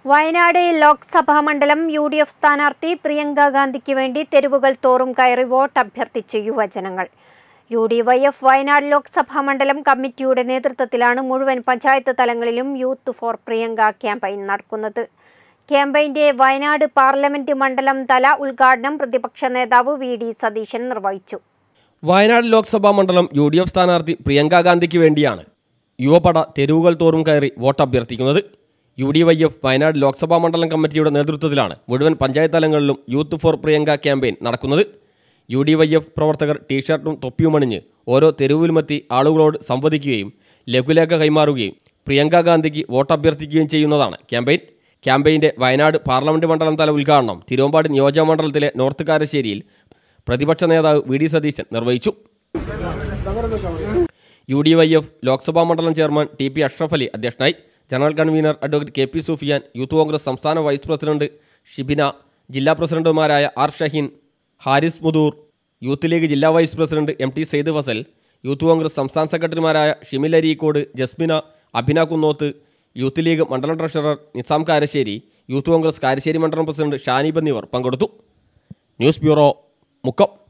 വയനാട് ലോക്സഭാ മണ്ഡലം U D F സ്ഥാനാർത്ഥി പ്രിയങ്ക ഗാന്ധിക്ക് വേണ്ടി തെരുവുകൾ തോറും കയറി വോട്ട് അഭ്യർത്ഥിച്ച് യുവജനങ്ങൾ U D Y F Wayanad Lok Sabha മണ്ഡലം കമ്മിറ്റിയുടെ നേതൃത്വത്തിലാണ് മുഴുവൻ പഞ്ചായത്ത് തലങ്ങളിലും യൂത്ത് ഫോർ പ്രിയങ്ക ക്യാമ്പയിൻ നടക്കുന്നത് ക്യാമ്പയിന്റെ വയനാട് പാർലമെന്റ് മണ്ഡലം തല ഉദ്ഘാടനം പ്രതിപക്ഷ നേതാവ് വി ഡി സതീശൻ നിർവഹിച്ചു വയനാട് ലോക്സഭാ മണ്ഡലം യു ഡി എഫ് സ്ഥാനാർത്ഥി പ്രിയങ്ക ഗാന്ധിക്ക് വേണ്ടിയാണ് യുവപട തെരുവുകൾ തോറും കയറി വോട്ട് അഭ്യർത്ഥിക്കുന്നത് U D Y F Wayanad Lok Sabha മണ്ഡലം കമ്മിറ്റിയുടെ നേതൃത്വത്തിലാണ് മുഴുവൻ പഞ്ചായത്ത് തലങ്ങളിലും യൂത്ത് ഫോർ പ്രിയങ്ക ക്യാമ്പയിൻ നടക്കുന്നത് യു ഡി വൈ എഫ് പ്രവർത്തകർ ടീഷർട്ടും തൊപ്പിയും അണിഞ്ഞ് ഓരോ തെരുവിലുമെത്തി ആളുകളോട് സംവദിക്കുകയും ലഘുലേഖ കൈമാറുകയും പ്രിയങ്ക ഗാന്ധിക്ക് വോട്ട് അഭ്യർത്ഥിക്കുകയും ചെയ്യുന്നതാണ് ക്യാമ്പയിൻ ക്യാമ്പയിൻ്റെ വയനാട് പാർലമെന്റ് മണ്ഡലം തല ഉദ്ഘാടനം തിരുവമ്പാടി നിയോജകമണ്ഡലത്തിലെ നോർത്ത് കാരശ്ശേരിയിൽ പ്രതിപക്ഷ നേതാവ് വി ഡി സതീശൻ നിർവഹിച്ചു U D Y F Lok Sabha മണ്ഡലം chairman T P Ashraf Ali അധ്യക്ഷനായി general convener advocate K P Sufiyan Youth Congress സംസ്ഥാന വൈസ് പ്രസിഡന്റ് ഷിബിന ജില്ലാ പ്രസിഡന്റുമാരായ ആർ ഷഹീൻ ഹാരിസ് മുദൂർ യൂത്ത് ലീഗ് ജില്ലാ vice president M T Saeed Fazal Youth Congress സംസ്ഥാന സെക്രട്ടറിമാരായ ഷിമിൽ അരീക്കോട് ജസ്മിന അഭിന കുന്നോത്ത് യൂത്ത് ലീഗ് മണ്ഡലം ട്രഷറർ നിസാം കാരശ്ശേരി യൂത്ത് കോൺഗ്രസ് കാരശ്ശേരി മണ്ഡലം പ്രസിഡന്റ് ഷാനിബ് എന്നിവർ പങ്കെടുത്തു ന്യൂസ് ബ്യൂറോ മുക്കം